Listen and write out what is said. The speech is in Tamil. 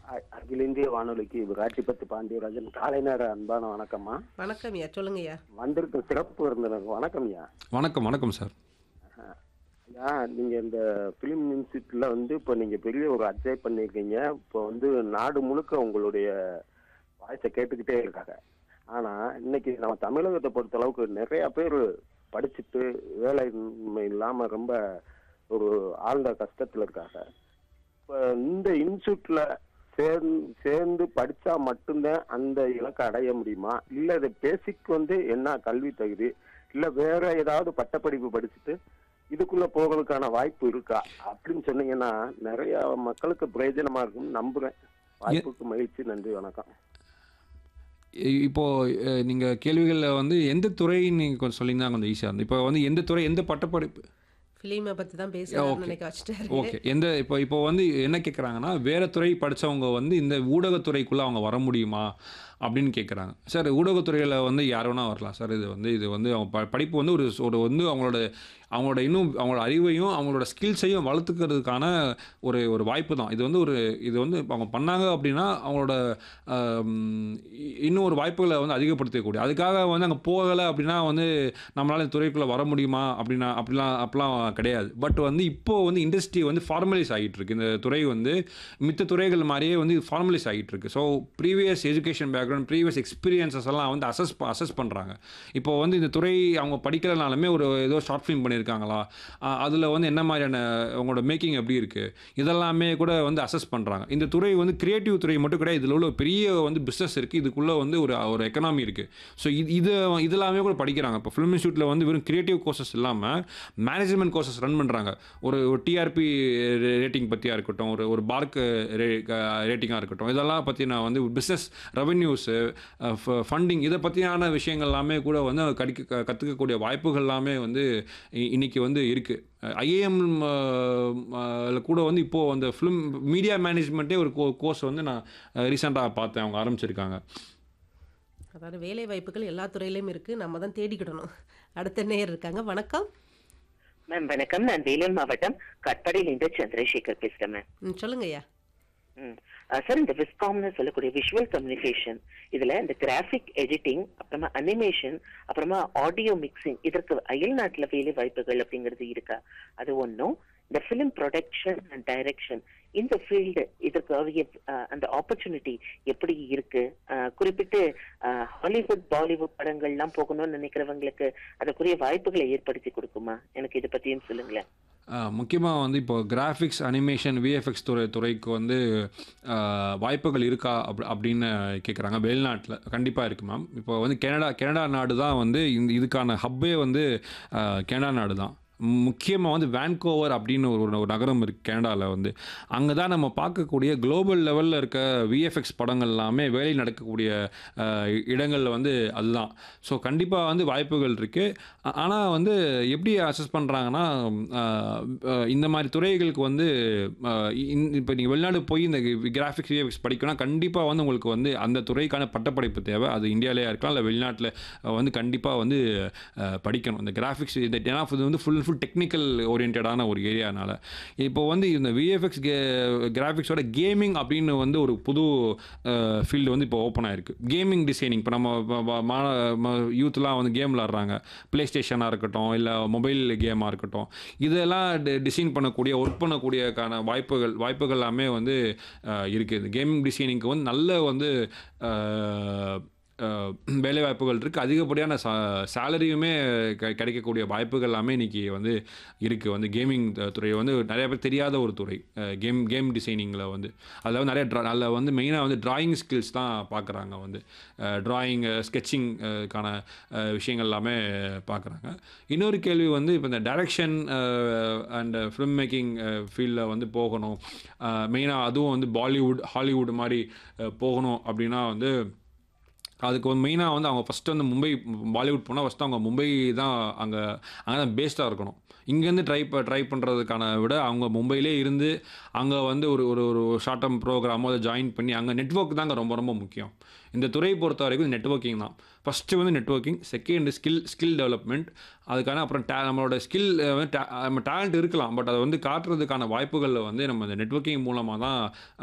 அ- அகில இந்திய வானொலிக்கு விராட்டிப்பத்து பாண்டியராஜன் காலை நேர அன்பான வணக்கம்மா வணக்கம் ஐயா சொல்லுங்கய்யா வந்திருக்கும் சிறப்பு விருந்தினர் வணக்கம் ஐயா வணக்கம் வணக்கம் சார் ஐயா நீங்க இந்த பிலிம் இன்ஸ்டியூட்ல வந்து இப்போ நீங்க பெரிய ஒரு அட்ஜை பண்ணியிருக்கீங்க இப்போ வந்து நாடு முழுக்க உங்களுடைய வாய்ஸை கேட்டுக்கிட்டே இருக்காங்க ஆனா இன்னைக்கு நம்ம தமிழகத்தை பொறுத்த அளவுக்கு நிறைய பேர் படிச்சுட்டு வேலையின்மை இல்லாம ரொம்ப ஒரு ஆழ்ந்த கஷ்டத்துல இருக்காங்க இப்போ இந்த இன்ஸ்டியூட்ல சேர்ந்து சேர்ந்து படிச்சா மட்டும்தான் அந்த இலக்கை அடைய முடியுமா இல்ல இது பேசிக் வந்து என்ன கல்வி தகுதி இல்ல வேற ஏதாவது பட்டப்படிப்பு படிச்சுட்டு இதுக்குள்ள போகிறதுக்கான வாய்ப்பு இருக்கா அப்படின்னு சொன்னீங்கன்னா நிறைய மக்களுக்கு பிரயோஜனமா இருக்கும்னு நம்புறேன் வாய்ப்புக்கு மகிழ்ச்சி நன்றி வணக்கம் இ- இப்போ அஹ், நீங்க கேள்விகள்ல வந்து எந்த துறை நீங்க கொஞ்சம் சொல்லிங்கன்னா கொஞ்சம் ஈஸியாக இருக்கும் இப்போ வந்து எந்த துறை எந்த பட்டப்படிப்பு ஃபிலிமை பற்றி தான் பேசுகிறாருன்னு okay. நினைக்க வச்சுட்டாரு ஓகே எந்த இப்போ இப்போ வந்து என்ன கேட்குறாங்கன்னா வேற துறை படிச்சவங்க வந்து இந்த ஊடகத்துறைக்குள்ளே அவங்க வர முடியுமா அப்படின்னு கேட்குறாங்க சார் ஊடகத்துறையில் வந்து யார் வேணா வரலாம் சார் இது வந்து இது வந்து அவங்க ப- படிப்பு வந்து ஒரு ஒரு வந்து அவங்களோட அவங்களோட இன்னும் அவங்களோட அறிவையும் அவங்களோட ஸ்கில்ஸையும் வளர்த்துக்கிறதுக்கான ஒரு ஒரு வாய்ப்பு தான் இது வந்து ஒரு இது வந்து அவங்க பண்ணாங்க அப்படின்னா அவங்களோட ஆம், இ- இன்னும் ஒரு வாய்ப்புகளை வந்து அதிகப்படுத்தக்கூடிய அதுக்காக வந்து அங்கே போகலை அப்படின்னா வந்து நம்மளால இந்த துறைக்குள்ளே வர முடியுமா அப்படின்னா அப்படிலாம் அப்படிலாம் கிடையாது பட் வந்து இப்போ வந்து இண்டஸ்ட்ரி வந்து ஃபார்மலைஸ் ஆகிட்டு இருக்கு இந்த துறை வந்து மித்த துறைகள் மாதிரியே வந்து ஃபார்மலைஸ் ஆகிட்டு இருக்கு so previous education background previous experiences எல்லாம் வந்து அசஸ் அசஸ் பண்ணுறாங்க இப்போ வந்து இந்த துறை அவங்க படிக்கலனாலுமே ஒரு ஏதோ ஷார்ட் ஃபிலிம் பண்ணியிருக்காங்களா அதில் வந்து என்ன மாதிரியான அவங்களோட மேக்கிங் எப்படி இருக்குது இதெல்லாமே கூட வந்து அசஸ் பண்ணுறாங்க இந்த துறை வந்து கிரியேட்டிவ் துறை மட்டும் கிடையாது இதில் உள்ள பெரிய வந்து பிஸ்னஸ் இருக்குது இதுக்குள்ளே வந்து ஒரு ஒரு எக்கனாமி இருக்குது ஸோ இது இது இதெல்லாமே கூட படிக்கிறாங்க இப்போ ஃபிலிம் இன்ஸ்டியூட்டில் வந்து வெறும் கிரியேட்டிவ் கோர்சஸ் இல்லாமல் மேனேஜ்மெண்ட் கோர்சஸ் ரன் பண்ணுறாங்க ஒரு டிஆர்பி ரேட்டிங் பற்றியாக இருக்கட்டும் ஒரு ஒரு பார்க் ரேட்டிங்காக இருக்கட்டும் இதெல்லாம் பற்றி நான் வந்து பிஸ்னஸ் ரெவென்யூஸு ஃபண்டிங் இதை பற்றியான விஷயங்கள் எல்லாமே கூட வந்து கடிக்க கற்றுக்கக்கூடிய வாய்ப்புகள் எல்லாமே வந்து இ- இன்னைக்கு வந்து இருக்குது ஐஏஎம் கூட வந்து இப்போது அந்த ஃபிலிம் மீடியா மேனேஜ்மெண்ட்டே ஒரு கோர்ஸ் வந்து நான் ரீசெண்டாக பார்த்தேன் அவங்க ஆரம்பிச்சிருக்காங்க அதாவது வேலை வாய்ப்புகள் எல்லா துறையிலையும் இருக்குது நம்ம தான் தேடிக்கிடணும் அடுத்த நேர் இருக்காங்க வணக்கம் மேம் வணக்கம் நான் வேலூர் மாவட்டம் கட்பாடியிலிருந்து சந்திரசேகர் பேசுறேன் மேம் ம் சொல்லுங்க ஐயா ம். அஹ் சார் இந்த விஸ்காம்னு சொல்லக்கூடிய விஷுவல் கம்யூனிகேஷன் இதுல இந்த கிராஃபிக் எடிட்டிங் அப்புறமா அனிமேஷன் அப்புறமா ஆடியோ மிக்சிங் இதற்கு அயல் நாட்டுல வேலை வாய்ப்புகள் அப்படிங்கிறது இருக்கா அது ஒண்ணும் இந்த ஃபிலிம் ப்ரொடக்ஷன் அண்ட் டைரக்ஷன் இந்த ஃபீல்டு இதற்காக அந்த ஆப்பர்ச்சுனிட்டி எப்படி இருக்கு அஹ் குறிப்பிட்டு அஹ், ஹாலிவுட் பாலிவுட் படங்கள்லாம் போகணும்னு நினைக்கிறவங்களுக்கு அதற்குரிய வாய்ப்புகளை ஏற்படுத்தி கொடுக்குமா எனக்கு இதை பத்தியும் சொல்லுங்களேன் முக்கியமாக வந்து இப்போ கிராஃபிக்ஸ் அனிமேஷன் விஎஃப்எக்ஸ் துறை துறைக்கு வந்து ஆ, வாய்ப்புகள் இருக்கா அப் அப்படின்னு கேட்குறாங்க வெளிநாட்டில் கண்டிப்பாக இருக்குது மேம் இப்போ வந்து கனடா கனடா நாடு தான் வந்து இந்த இதுக்கான ஹப்பே வந்து ஆ, கனடா நாடு தான் முக்கியமாக வந்து வேன்கோவர் அப்படின்னு ஒரு ஒரு நகரம் இருக்குது கனடாவில் வந்து அங்கே தான் நம்ம பார்க்கக்கூடிய குளோபல் லெவலில் இருக்க விஎஃப்எக்ஸ் படங்கள் எல்லாமே வேலை நடக்கக்கூடிய அஹ், இடங்கள்ல வந்து அதுதான் ஸோ கண்டிப்பாக வந்து வாய்ப்புகள் இருக்குது ஆனால் வந்து எப்படி அசஸ் பண்ணுறாங்கன்னா இந்த மாதிரி துறைகளுக்கு வந்து இப்போ நீங்கள் வெளிநாடு போய் இந்த கிராஃபிக்ஸ் விஎஃப்எக்ஸ் படிக்கணும்னா கண்டிப்பாக வந்து உங்களுக்கு வந்து அந்த துறைக்கான பட்டப்படிப்பு தேவை அது இந்தியாவிலேயே இருக்கலாம் இல்லை வெளிநாட்டில் வந்து கண்டிப்பாக வந்து அஹ், படிக்கணும் இந்த கிராஃபிக்ஸ் இந்த ஏன்னா இது வந்து ஃபுல் ஃபுல் டெக்னிக்கல் ஓரியன்டான ஒரு ஏரியானால இப்போ வந்து இந்த விஎஃப்எக்ஸ் கே கிராஃபிக்ஸோட கேமிங் அப்படின்னு வந்து ஒரு புது ஃபீல்டு வந்து இப்போ ஓப்பன் ஆயிருக்கு கேமிங் டிசைனிங் இப்போ நம்ம யூத்லாம் வந்து கேம் விளாட்றாங்க ப்ளே ஸ்டேஷனாக இருக்கட்டும் இல்லை மொபைல் கேமாக இருக்கட்டும் இதெல்லாம் டிசைன் பண்ணக்கூடிய ஒர்க் பண்ணக்கூடியக்கான வாய்ப்புகள் வாய்ப்புகள் எல்லாமே வந்து அஹ், இருக்குது கேமிங் டிசைனிங்க்கு வந்து நல்ல வந்து அஹ், அஹ், வேலை வாய்ப்புகள் இருக்குது அதிகப்படியான சா சேலரியுமே க கிடைக்கக்கூடிய வாய்ப்புகள் எல்லாமே இன்றைக்கி வந்து இருக்குது வந்து கேமிங் துறை வந்து நிறைய பேர் தெரியாத ஒரு துறை கேம் கேம் டிசைனிங்கில் வந்து அதில் வந்து நிறைய ட்ரா அதில் வந்து மெயினாக வந்து டிராயிங் ஸ்கில்ஸ் தான் பார்க்குறாங்க வந்து டிராயிங் ஸ்கெட்சிங் கான அஹ், விஷயங்கள் எல்லாமே பார்க்குறாங்க இன்னொரு கேள்வி வந்து இப்போ இந்த டைரக்ஷன் அண்ட் ஃபிலிம் மேக்கிங் ஃபீல்டில் வந்து போகணும் மெயினாக அதுவும் வந்து பாலிவுட் ஹாலிவுட் மாதிரி அஹ், போகணும் அப்படின்னா வந்து அதுக்கு வந்து மெயினாக வந்து அவங்க ஃபஸ்ட்டு வந்து மும்பை பாலிவுட் போனால் ஃபஸ்ட்டு அவங்க மும்பை தான் அங்கே அங்கே தான் பேஸ்டாக இருக்கணும் இங்கேருந்து ட்ரை ப ட்ரை பண்ணுறதுக்கான விட அவங்க மும்பையிலே இருந்து அங்கே வந்து ஒரு ஒரு ஒரு ஷார்ட் டேர்ம் ப்ரோக்ராமோ அதை ஜாயின் பண்ணி அங்கே நெட்ஒர்க் தாங்க ரொம்ப ரொம்ப முக்கியம் இந்த துறையை பொறுத்த வரைக்கும் நெட்ஒர்க்கிங் தான் ஃபஸ்ட்டு வந்து networking second skill skill development அதுக்கான அப்புறம் டே நம்மளோட ஸ்கில் வந்து ta- நம்ம டேலண்ட் இருக்கலாம் பட் அதை வந்து காட்டுறதுக்கான வாய்ப்புகளில் வந்து நம்ம இந்த நெட்ஒர்க்கிங் மூலமாக தான்